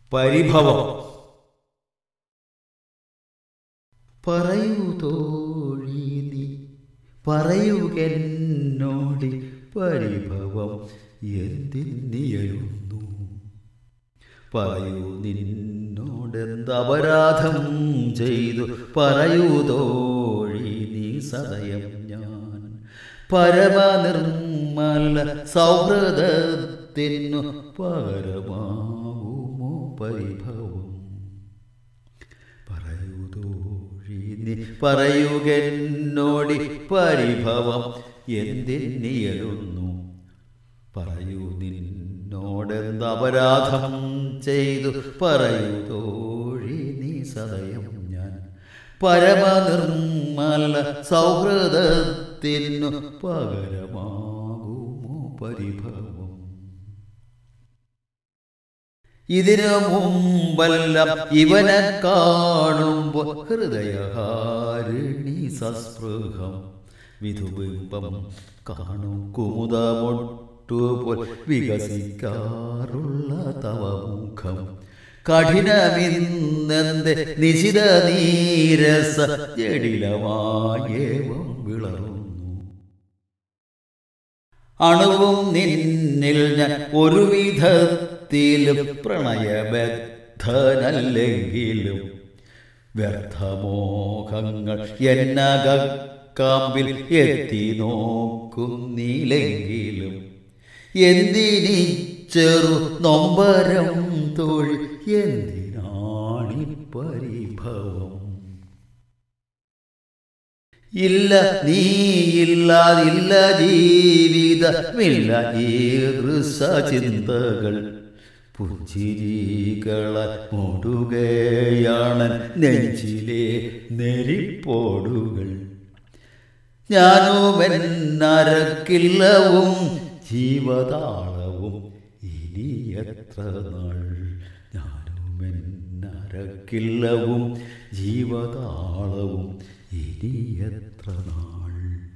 പരിഭവം പറയൂ തോഴി നീ പറയുകെന്നോടി പരിഭവം എന്തിന്നിയഴുന്നു പറയൂ നിന്നോടെന്ത് അപരാധം ചെയ്തു പറയൂ തോഴി നീ സദയം ഞാൻ പരമനിർമ്മല സൗഹൃദത്തിനു പകരമാവുമോ പരിഭവം പറയൂ തോഴി നീ പറയുകെന്നോടി പരിഭവം എന്തിന്നിയഴുന്നു പറയൂ നിന്നോടെന്ത് അപരാധം ചെയ്തു പറയൂ തോഴി നീ സദയം ഞാൻ പരമനിർമ്മല സൗഹൃദത്തിനു പകരമാകുമോ പരിഭവം ഇതിനു മുമ്പെല്ലാം ഇവനെ കാണുമ്പോൾ ഹൃദയഹാരിണി സസ്പൃഹം വിധുബിംബം കാണും കുമുദമൊട്ടുപോൽ വികസിക്കാറുള്ള തവ മുഖം കഠിനമിന്നെന്ത് നിശിത നീരസ ജടിലമായേവം വിളറുന്നു അണുവും നിന്നിൽ ഞാൻ ഒരു വിധത്തിലും പ്രണയബദ്ധനല്ലെങ്കിലും വ്യർത്ഥമോഹങ്ങൾ എന്നകാമ്പിൽ എത്തി നോക്കുന്നില്ലെങ്കിലും എന്തിനീ ചെറു നൊമ്പരം തൊഴി എന്തിനാണി പരിഭവം ഇല്ല നീയില്ലാതില്ല ജീവിതമില്ല ഈർസ ചിന്തകൾ പുഞ്ചിരികള മൂടുകയാണ് നെഞ്ചിലെ നെരിപ്പോടുകൾ ഞാനുമെന്നരക്കില്ലവും ജീവതാളവും ഇനി എത്ര നാൾ ഞാനുമെന്നരക്കില്ലവും ജീവതാളവും ഇനി എത്ര നാൾ